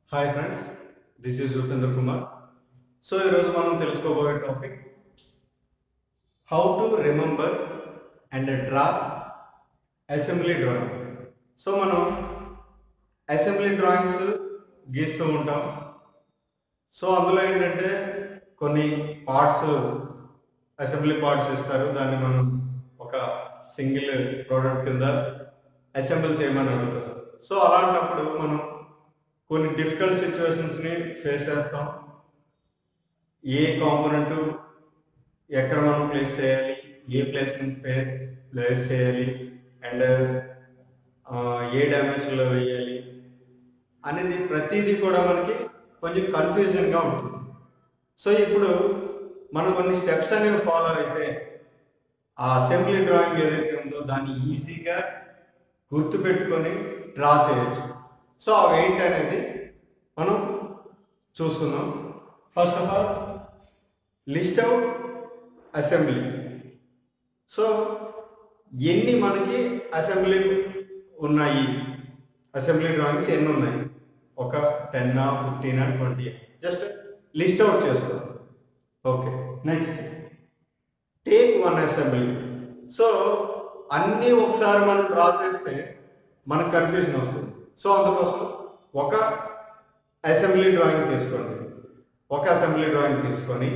Hi friends this is Upendra Kumar so ఈరోజు మనం తెలుసుకోబోయే topic how to remember and draw assembly drawing so మనం assembly drawings గీస్తూ ఉంటాం సో అందులో ఏంటంటే కొన్ని పార్ట్స్ అసెంబ్లీ పార్ట్స్ ఇస్తారు దాన్ని మనం ఒక సింగిల్ ప్రోడక్ట్ కింద అసెంబుల్ చేయమని అడుగుతారు సో అలాంటప్పుడు మనం కొన్ని డిఫికల్ట్ సిచ్యువేషన్స్ని ఫేస్ చేస్తాం ఏ కాంపోనెంట్ ఎక్కడ మనం ప్లేస్ చేయాలి ఏ ప్లేస్ నుంచి ప్లేస్ చేయాలి అండ్ ఏ డైమెన్షన్లో వేయాలి అనేది ప్రతిదీ కూడా మనకి కొంచెం కన్ఫ్యూజన్గా ఉంటుంది సో ఇప్పుడు మనం కొన్ని స్టెప్స్ అనేవి ఫాలో అయితే ఆ అసెంబ్లీ డ్రాయింగ్ ఏదైతే ఉందో దాన్ని ఈజీగా గుర్తుపెట్టుకొని డ్రా చేయొచ్చు సో అవి ఏంటి అనేది మనం చూసుకుందాం first of all list out assembly so ఎన్ని మనకి అసెంబ్లీ ఉన్నాయి అసెంబ్లీ డ్రాయింగ్స్ ఎన్ని ఉన్నాయి ఒక ten fifteen twenty just list out చేసుకో okay next take one assembly so అన్నీ ఒకసారి మనం డ్రా చేస్తే మనకు కన్ఫ్యూజన్ వస్తుంది సో అందుకోసం ఒక అసెంబ్లీ డ్రాయింగ్ తీసుకోండి ఒక అసెంబ్లీ డ్రాయింగ్ తీసుకొని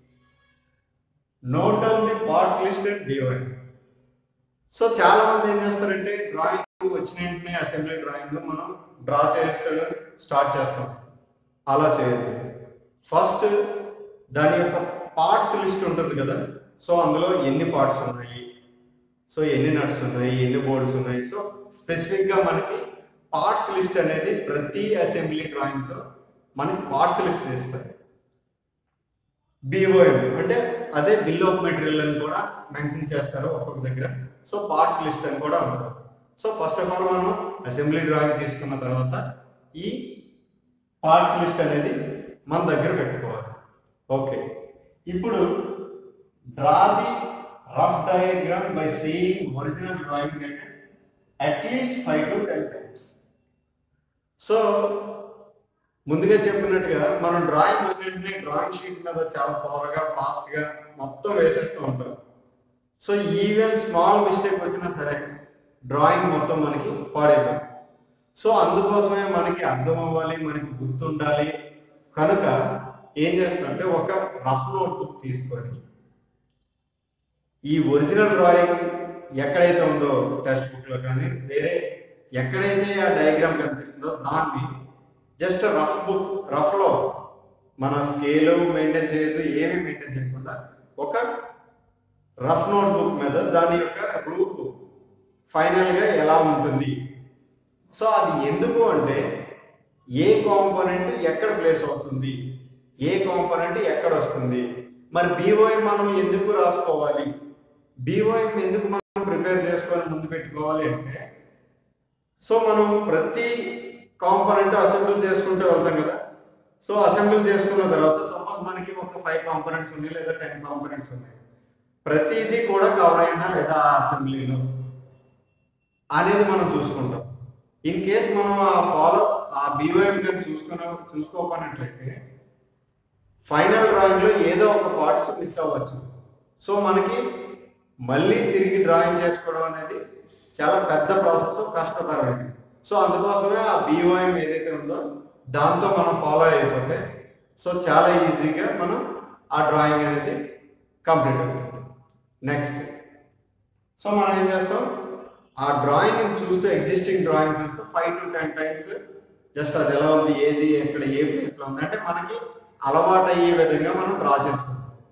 note down the parts list and divide so చాలా మంది ఏం చేస్తారంటే డ్రాయింగ్ వచ్చిన వెంటనే అసెంబ్లీ డ్రాయింగ్ మనం డ్రా చేసడం స్టార్ట్ చేస్తాం అలా చేయొద్దు ఫస్ట్ దాని యొక్క పార్ట్స్ లిస్ట్ ఉంటుంది కదా సో అందులో ఎన్ని పార్ట్స్ ఉన్నాయి సో ఎన్ని నట్స్ ఉన్నాయి ఎన్ని బోర్డ్స్ ఉన్నాయి సో స్పెసిఫిక్ గా మనకి పార్ట్స్ లిస్ట్ అనేది ప్రతి అసెంబ్లీ డ్రాయింగ్ తో మనకి పార్ట్స్ లిస్ట్ ఇస్తారు బిఓఎం అంటే అదే బిల్ ఆఫ్ మెటీరియల్ అని కూడా మెన్షన్ చేస్తారు ఒక్కొక్క దగ్గర సో పార్ట్స్ లిస్ట్ అని కూడా ఉంటుంది సో ఫస్ట్ ఆఫ్ ఆల్ మనం అసెంబ్లీ డ్రాయింగ్ తీసుకున్న తర్వాత ఈ పార్ట్స్ లిస్ట్ అనేది మన దగ్గర పెట్టుకోవాలి ఓకే ఇప్పుడు draw the rough diagram by seeing original drawing అంటే at least five to ten times so ముందుగా చెప్పినట్టుగా మనం డ్రాయింగ్ వచ్చినట్టు డ్రాయింగ్ షీట్ మీద చాలా పవర్గా ఫాస్ట్గా మొత్తం వేసేస్తూ ఉంటాం సో ఈవెన్ స్మాల్ మిస్టేక్ వచ్చినా సరే డ్రాయింగ్ మొత్తం మనకి పాడైపోతుంది సో అందుకోసమే మనకి అర్థం అవ్వాలి మనకి గుర్తుండాలి కనుక ఏం చేస్తామంటే ఒక రఫ్ నోట్ బుక్ తీసుకొని ఈ ఒరిజినల్ డ్రాయింగ్ ఎక్కడైతే ఉందో టెక్స్ట్ బుక్ లో కానీ వేరే ఎక్కడైతే ఆ డయాగ్రామ్ కనిపిస్తుందో దాన్ని జస్ట్ రఫ్ బుక్ రఫ్ లో మన స్కేల్ మెయింటైన్ చేయొద్దు ఏమీ మెయింటైన్ చేయకుండా ఒక రఫ్ నోట్ బుక్ మీద దాని యొక్క రూట్ ఫైనల్ గా ఎలా ఉంటుంది సో అది ఎందుకు అంటే ఏ కాంపోనెంట్ ఎక్కడ ప్లేస్ అవుతుంది ఏ కాంపోనెంట్ ఎక్కడ వస్తుంది మరి బీఓఎం మనం ఎందుకు రాసుకోవాలి బీఓఎం ఎందుకు మనం ప్రిపేర్ చేసుకొని ముందు పెట్టుకోవాలి అంటే సో మనం ప్రతి కాంపోనెంట్ అసెంబ్లీ చేసుకుంటూ వెళ్తాం కదా సో అసెంబ్లీ చేసుకున్న తర్వాత సపోజ్ మనకి ఒక ఫైవ్ కాంపోనెంట్స్ ఉన్నాయి లేదా టెన్ కాంపోనెంట్స్ ఉన్నాయి ప్రతిదీ కూడా కవర్ అయినా లేదా ఆ అసెంబ్లీలో అనేది మనం చూసుకుంటాం ఇన్ కేస్ మనం ఆ ఫాలో ఆ బీఓఎం కానీ చూసుకున్న చూసుకోకపోయినట్లయితే ఫైనల్ డ్రాయింగ్ లో ఏదో ఒక పార్ట్స్ మిస్ అవ్వచ్చు సో మనకి మళ్ళీ తిరిగి డ్రాయింగ్ చేసుకోవడం అనేది చాలా పెద్ద ప్రాసెస్ కష్టతరమైనది సో అందుకోసమే ఆ బీఓఎం ఏదైతే ఉందో దాంతో మనం ఫాలో అయిపోతే సో చాలా ఈజీగా మనం ఆ డ్రాయింగ్ అనేది కంప్లీట్ అవుతుంది నెక్స్ట్ సో మనం ఏం చేస్తాం ఆ డ్రాయింగ్ చూస్తూ ఎగ్జిస్టింగ్ డ్రాయింగ్ చూస్తూ five to ten times just అది ఎలా ఉంది ఏది ఎక్కడ ఏ ప్లేస్ లో ఉంది అంటే మనకి అలవాటు అయ్యే విధంగా మనం డ్రా చేసుకుంటాం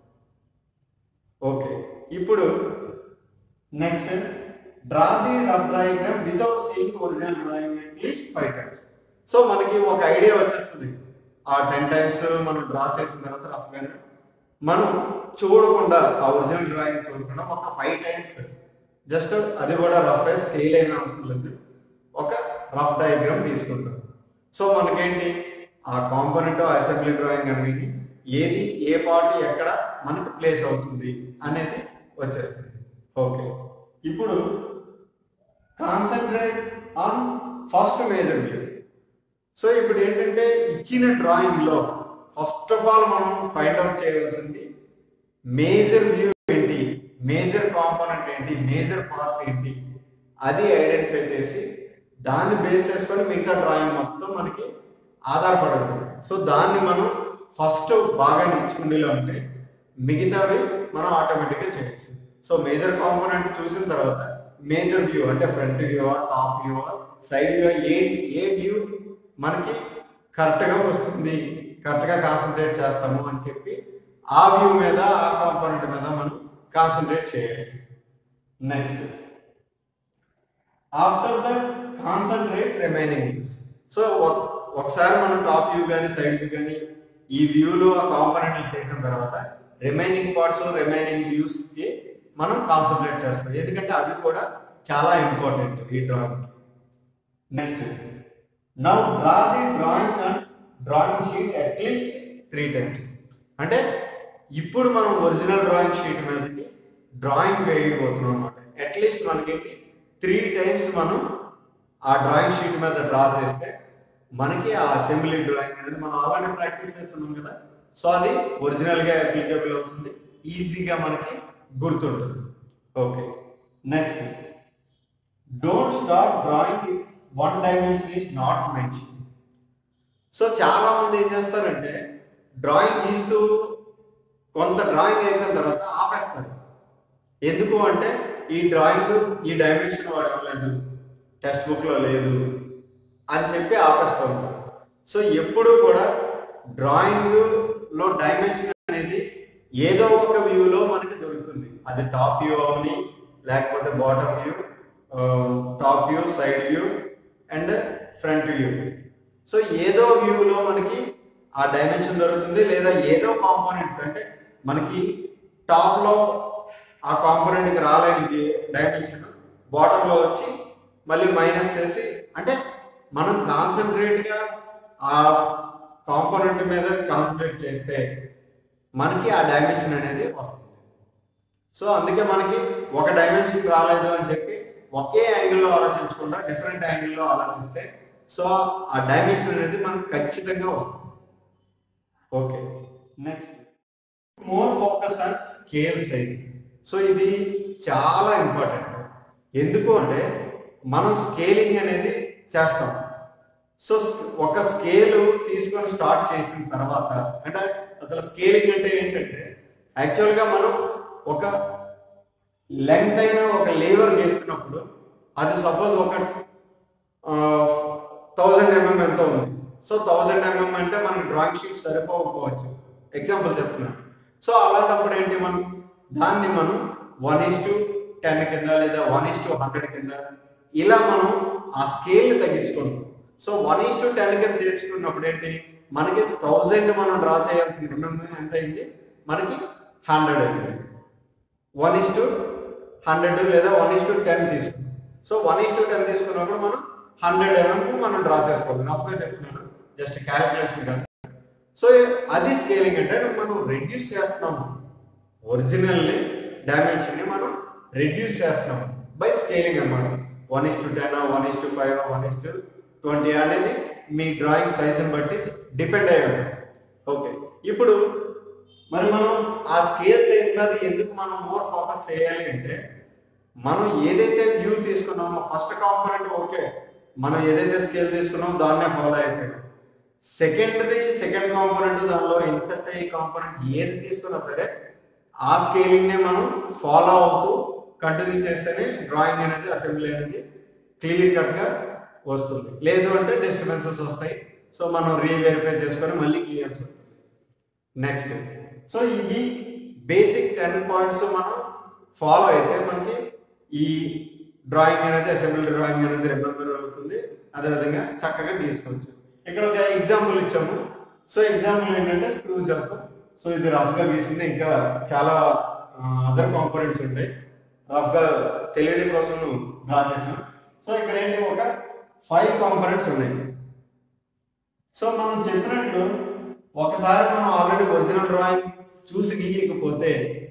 ఓకే ఇప్పుడు next draw the rough diagram without seeing original drawing at least five times so మనకి ఒక ఐడియా వచ్చేస్తుంది ఆ టెన్ టైమ్స్ మనం డ్రా చేసిన తర్వాత రఫ్ గానే మనం చూడకుండా ఆ ఒరిజినల్ డ్రాయింగ్ చూడకుండా ఒక ఫైవ్ టైమ్స్ జస్ట్ అది కూడా రఫ్ స్కేల్ అయిన అవసరం లేదు ఒక రఫ్ డయాగ్రామ్ తీసుకుంటాం సో మనకేంటి ఆ కాంపోనెంట్ అసెంబ్లీ డ్రాయింగ్ అనేది ఏది ఏ పార్ట్ ఎక్కడ మనకి ప్లేస్ అవుతుంది అనేది వచ్చేస్తుంది ఓకే ఇప్పుడు concentrate on first major view so ఇప్పుడు ఏంటంటే ఇచ్చిన డ్రాయింగ్ లో ఫస్ట్ ఆఫ్ ఆల్ మనం ఫైండ్ అవుట్ చేయవలసింది మేజర్ వ్యూ ఏంటి మేజర్ కాంపోనెంట్ ఏంటి మేజర్ పార్ట్ ఏంటి అది ఐడెంటిఫై చేసి దాన్ని బేస్ చేసుకొని మిగతా డ్రాయింగ్ మొత్తం మనకి ఆధారపడి ఉంటుంది సో దాన్ని మనం ఫస్ట్ బాగా నేర్చుకునేలా ఉంటే మిగతావి మనం ఆటోమేటిక్గా చేయొచ్చు సో మేజర్ కాంపోనెంట్ చూసిన తర్వాత మేజర్ వ్యూ అంటే front view top view side view ఏ ఏ వ్యూ మనకి కరెక్ట్గా వస్తుంది కరెక్ట్గా కాన్సన్ట్రేట్ చేస్తాము అని చెప్పి ఆ వ్యూ మీద ఆ కాంపోనెంట్ మీద మనం కాన్సన్ట్రేట్ చేయాలి next after the concentrate remaining views so ఒకసారి మనం టాప్ వ్యూ కానీ సైడ్ వ్యూ కానీ ఈ వ్యూలో ఆ కాంపోనెంట్ చేసిన తర్వాత రిమైనింగ్ పార్ట్స్ రిమైనింగ్ వ్యూస్ కి మనం కాన్సన్ట్రేట్ చేస్తాం ఎందుకంటే అవి కూడా చాలా ఇంపార్టెంట్ ఈ drawing next now draw the drawing and drawing sheet at least three times అంటే ఇప్పుడు మనం ఒరిజినల్ డ్రాయింగ్ షీట్ మీదకి డ్రాయింగ్ వేయబోతున్నాం అనమాట అట్లీస్ట్ మనకి త్రీ టైమ్స్ మనం ఆ డ్రాయింగ్ షీట్ మీద డ్రా చేస్తే మనకి ఆ అసెంబ్లీ డ్రాయింగ్ అనేది మనం ఆల్రెడీ ప్రాక్టీస్ చేస్తున్నాం కదా సో అది ఒరిజినల్ గా అప్లికబుల్ అవుతుంది ఈజీగా మనకి గుర్తుంటుంది okay next don't start drawing one dimension is not mention so చాలా మంది ఏం చేస్తారంటే డ్రాయింగ్ గీస్తూ కొంత డ్రాయింగ్ అయిపోయిన తర్వాత ఆపేస్తారు ఎందుకు అంటే ఈ డ్రాయింగ్ ఈ డైమెన్షన్ వాడలేదు టెక్స్ట్ బుక్ లో లేదు అని చెప్పి ఆపేస్తూ ఉంటారు సో ఎప్పుడు కూడా డ్రాయింగ్ లో డైమెన్షన్ అనేది ఏదో ఒక వ్యూలో మనకి దొరుకుతుంది అది టాప్ వ్యూ అవని లేకపోతే bottom view top view side view and front view so ఏదో వ్యూలో మనకి ఆ డైమెన్షన్ దొరుకుతుంది లేదా ఏదో కాంపోనెంట్స్ అంటే మనకి టాప్ లో ఆ కాంపోనెంట్ కి రాలేని డైమెన్షన్ బాటమ్ లో వచ్చి మళ్ళీ మైనస్ చేసి అంటే మనం కాన్సన్ట్రేట్ గా ఆ కాంపోనెంట్ మీద కాన్సన్ట్రేట్ చేస్తే మనకి ఆ డైమెన్షన్ అనేది వస్తుంది సో అందుకే మనకి ఒక డైమెన్షన్ రాలేదు అని చెప్పి ఒకే యాంగిల్లో ఆలోచించకుండా డిఫరెంట్ యాంగిల్లో ఆలోచిస్తే సో ఆ డైమెన్షన్ అనేది మనకు ఖచ్చితంగా వస్తుంది okay next more focus on scale size so ఇది చాలా ఇంపార్టెంట్ ఎందుకు అంటే మనం స్కేలింగ్ అనేది చేస్తాం సో ఒక స్కేల్ తీసుకొని స్టార్ట్ చేసిన తర్వాత అంటే అసలు స్కేలింగ్ అంటే ఏంటంటే యాక్చువల్గా మనం ఒక లెంగ్త్ అయిన ఒక లేవర్ వేస్తున్నప్పుడు అది సపోజ్ ఒక థౌజండ్ ఎంఎం ఎంత ఉంది సో థౌజండ్ ఎంఎం అంటే మనకి డ్రాయింగ్ షీట్ సరిపోకపోవచ్చు ఎగ్జాంపుల్ చెప్తున్నాను సో అలాంటప్పుడు ఏంటి మనం దాన్ని మనం వన్ ఇస్ టు టెన్ కింద లేదా వన్ ఇస్ టు హండ్రెడ్ కింద ఇలా మనం ఆ స్కేల్ తగ్గించుకుంటాం so one is to ten కింద చేసుకున్నప్పుడు ఏంటి మనకి థౌజండ్ మనం డ్రా చేయాల్సిన ఎంఎం ఎంత అయింది మనకి హండ్రెడ్ అయింది వన్ ఇస్ టు హండ్రెడ్ లేదా వన్ ఇస్ టు టెన్ తీసుకున్నాం so one is to ten తీసుకున్నప్పుడు మనం హండ్రెడ్ ఎంఎం మనం డ్రా చేసుకోవాలి అప్పుడే చెప్తున్నాను జస్ట్ క్యాలిక్యులేషన్ కాదు సో అది స్కేలింగ్ అంటే మనం రెడ్యూస్ చేస్తున్నాము ఒరిజినల్ డైమెన్షన్ ని మనం రెడ్యూస్ చేస్తున్నాం బై స్కేలింగ్ అన్నమాట one is to ten one is to five one is to twenty అనేది మీ డ్రాయింగ్ సైజుని బట్టి డిపెండ్ అయి ఉంటుంది ఓకే ఇప్పుడు మరి మనం ఆ స్కేల్ సైజ్ మీద ఎందుకు మనం మోర్ ఫోకస్ చేయాలి అంటే మనం ఏదైతే వ్యూ తీసుకున్నామో ఫస్ట్ కాంపోనెంట్ ఓకే మనం ఏదైతే స్కేల్ తీసుకున్నామో దాన్నే ఫాలో అయిపోయాం సెకండ్ది సెకండ్ కాంపోనెంట్ దానిలో ఇన్సర్ట్ అయ్యే కాంపోనెంట్ ఏది తీసుకున్నా సరే ఆ స్కేలింగ్ నే మనం ఫాలో అవుతూ కంటిన్యూ చేస్తేనే డ్రాయింగ్ అనేది అసెంబ్లీ అనేది క్లియర్ కట్ గా వస్తుంది లేదు అంటే డిస్టర్బెన్సెస్ వస్తాయి సో మనం రీవెరిఫై చేసుకొని మళ్ళీ క్లియర్స్ నెక్స్ట్ సో ఇవి బేసిక్ టెన్ పాయింట్స్ మనం ఫాలో అయితే మనకి ఈ డ్రాయింగ్ అనేది అసెంబ్లీ డ్రాయింగ్ అనేది రిమెంబర్ అవుతుంది అదేవిధంగా చక్కగా తీసుకోవచ్చు ఇక్కడ ఒక ఎగ్జాంపుల్ ఇచ్చాము సో ఎగ్జాంపుల్ ఏంటంటే స్క్రూ జంప్ సో ఇది రఫ్ గా గీసింది ఇంకా చాలా అదర్ కాంపోనెంట్స్ ఉంటాయి రఫ్ గా తెలియడం కోసం డ్రా చేసాం సో ఇక్కడ ఏంటి ఒక ఫైవ్ కాంపోనెంట్స్ ఉన్నాయి సో మనం చెప్పినట్లు ఒకసారి మనం ఆల్రెడీ ఒరిజినల్ డ్రాయింగ్ చూసి గీయకపోతే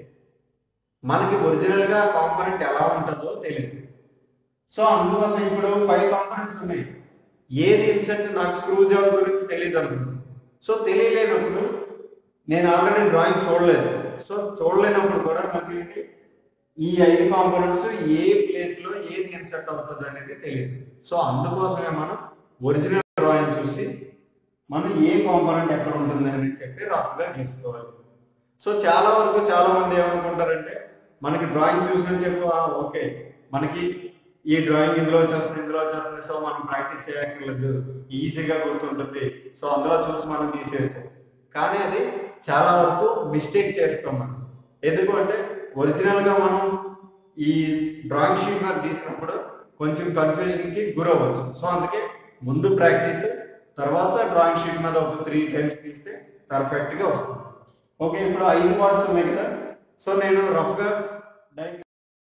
మనకి ఒరిజినల్ గా కాంపోనెంట్ ఎలా ఉంటుందో తెలియదు సో అందుకోసం ఇప్పుడు ఫైవ్ కాంపోనెంట్స్ ఉన్నాయి ఏది ఇన్సెట్ నాకు స్క్రూ జాబ్ గురించి తెలియదు అనుకున్నాను సో తెలియలేనప్పుడు నేను ఆల్రెడీ డ్రాయింగ్ చూడలేదు సో చూడలేనప్పుడు కూడా నాకు ఏంటి ఈ ఐదు కాంపోనెంట్స్ ఏ ప్లేస్ లో ఏది ఇన్సెట్ అవుతుంది అనేది తెలియదు సో అందుకోసమే మనం ఒరిజినల్ డ్రాయింగ్ చూసి మనం ఏ కాంపోనెంట్ ఎక్కడ ఉంటుంది అని చెప్పి రఫ్ గా గీసుకోవాలి సో చాలా వరకు చాలా మంది ఏమనుకుంటారంటే మనకి డ్రాయింగ్ చూసిన చెప్పు "ఆ, ఓకే మనకి ఈ డ్రాయింగ్ ఇందులో వచ్చేస్తుంది ఇందులో వచ్చేస్తుంది సో మనం ప్రాక్టీస్ చేయక్కర్లేదు ఈజీగా గుర్తుంటుంది సో అందులో చూసి మనం తీసేయచ్చు కానీ అది చాలా వరకు మిస్టేక్ చేస్తాం మనం ఎందుకు అంటే ఒరిజినల్ గా మనం ఈ డ్రాయింగ్ షీట్ మీద తీసినప్పుడు కొంచెం కన్ఫ్యూజన్ కి గురవ్వచ్చు సో అందుకే ముందు ప్రాక్టీస్ తర్వాత డ్రాయింగ్ షీట్ మీద ఒక త్రీ టైమ్స్ తీస్తే పర్ఫెక్ట్ గా వస్తుంది ఓకే ఇప్పుడు ఐదు పార్ట్స్ ఉన్నాయి కదా సో నేను రఫ్ గా డై-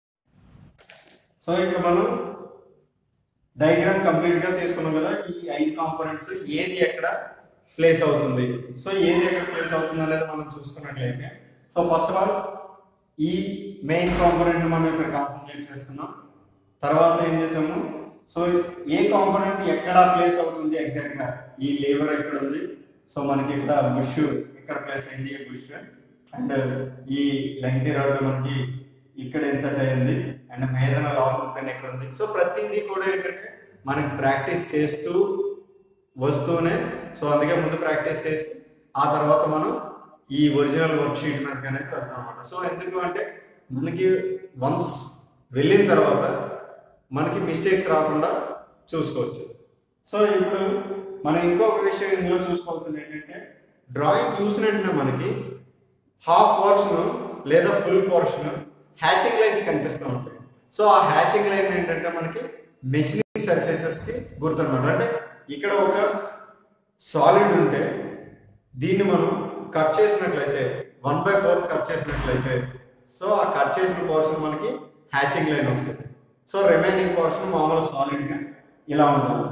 సో ఇక్కడ మనం డయాగ్రామ్ కంప్లీట్ గా తీసుకున్నాం కదా ఈ ఐదు కాంపోనెంట్స్ ఏది ఎక్కడ ప్లేస్ అవుతుంది సో ఏది ఎక్కడ ప్లేస్ అవుతుంది అనేది మనం చూసుకున్నట్లయితే సో ఫస్ట్ ఆఫ్ ఆల్ ఈ మెయిన్ కాంపోనెంట్ మనం ఇక్కడ కాన్సన్ట్రేట్ చేస్తున్నాం తర్వాత ఏం చేసాము సో ఏ కాంపోనెంట్ ఎక్కడ ప్లేస్ అవుతుంది ఎగ్జాక్ట్ గా ఈ లేబర్ ఎక్కడ ఉంది సో మనకి ఇక్కడ బుష్ ఇక్కడ ప్లేస్ అయింది ఈ బుష్ అండ్ ఈ లెంగ్త్ రాడ్ మనకి ఇక్కడ ఇన్సర్ట్ అయ్యింది అండ్ మేదన లాంగ్ పెన్ ఎక్కడ ఉంది సో ప్రతిదీ కూడా ఏంటంటే మనకి ప్రాక్టీస్ చేస్తూ వస్తూనే సో అందుకే ముందు ప్రాక్టీస్ చేసి ఆ తర్వాత మనం ఈ ఒరిజినల్ వర్క్ షీట్ మీద అనేది వెళ్తాం అనమాట సో ఎందుకు అంటే మనకి వన్స్ వెళ్ళిన తర్వాత మనకి మిస్టేక్స్ రాకుండా చూసుకోవచ్చు సో ఇప్పుడు మనం ఇంకొక విషయం ఇందులో చూసుకోవాల్సింది ఏంటంటే డ్రాయింగ్ చూసిన వెంటనే మనకి హాఫ్ పోర్షన్ లేదా ఫుల్ పోర్షన్ హ్యాచింగ్ లైన్స్ కనిపిస్తూ ఉంటాయి సో ఆ హ్యాచింగ్ లైన్ ఏంటంటే మనకి మెషినింగ్ సర్ఫేసెస్ కి గుర్తున్నమాట అంటే ఇక్కడ ఒక సాలిడ్ ఉంటే దీన్ని మనం కట్ చేసినట్లయితే వన్ బై ఫోర్త్ కట్ చేసినట్లయితే సో ఆ కట్ చేసిన పోర్షన్ మనకి హ్యాచింగ్ లైన్ వస్తుంది సో రిమైనింగ్ పోర్షన్ మామూలు సాలిడ్ గా ఇలా ఉంటుంది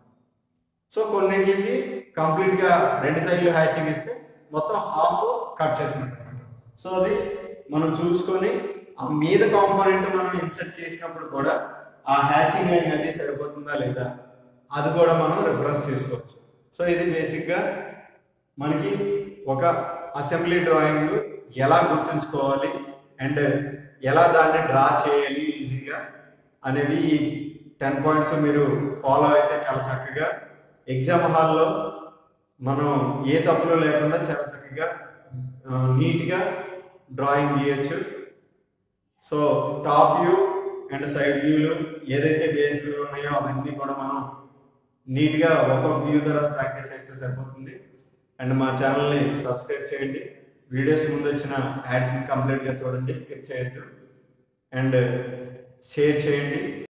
సో కొన్నింటికి కంప్లీట్ గా రెండు సైడ్లు హ్యాచింగ్ ఇస్తే మొత్తం హాఫ్ కట్ చేసినట్టు అన్నమాట. సో అది మనం చూసుకొని ఆ మీద కాంపోనెంట్ మనం ఇన్సర్ట్ చేసినప్పుడు కూడా ఆ హ్యాచింగ్ లైన్ అది సరిపోతుందా లేదా అది కూడా మనం రిఫరెన్స్ తీసుకోవచ్చు సో ఇది బేసిక్ గా మనకి ఒక అసెంబ్లీ డ్రాయింగ్ ఎలా గుర్తుంచుకోవాలి అండ్ ఎలా దాన్ని డ్రా చేయాలి ఈజీగా అనేవి ఈ టెన్ పాయింట్స్ మీరు ఫాలో అయితే చాలా చక్కగా ఎగ్జామ్ హాల్లో మనం ఏ తప్పులు లేకుండా చాలా చక్కగా నీట్గా డ్రాయింగ్ గీయచ్చు so top view and side వ్యూలు ఏదైతే బేస్ వ్యూ ఉన్నాయో అవన్నీ కూడా మనం నీట్గా ఒక్కొక్క వ్యూ ద్వారా ప్రాక్టీస్ చేస్తే సరిపోతుంది అండ్ మా ఛానల్ని సబ్స్క్రైబ్ చేయండి వీడియోస్ ముందు వచ్చిన యాడ్స్ని కంప్లీట్గా చూడండి స్కిప్ చేయొద్దు అండ్ షేర్ చేయండి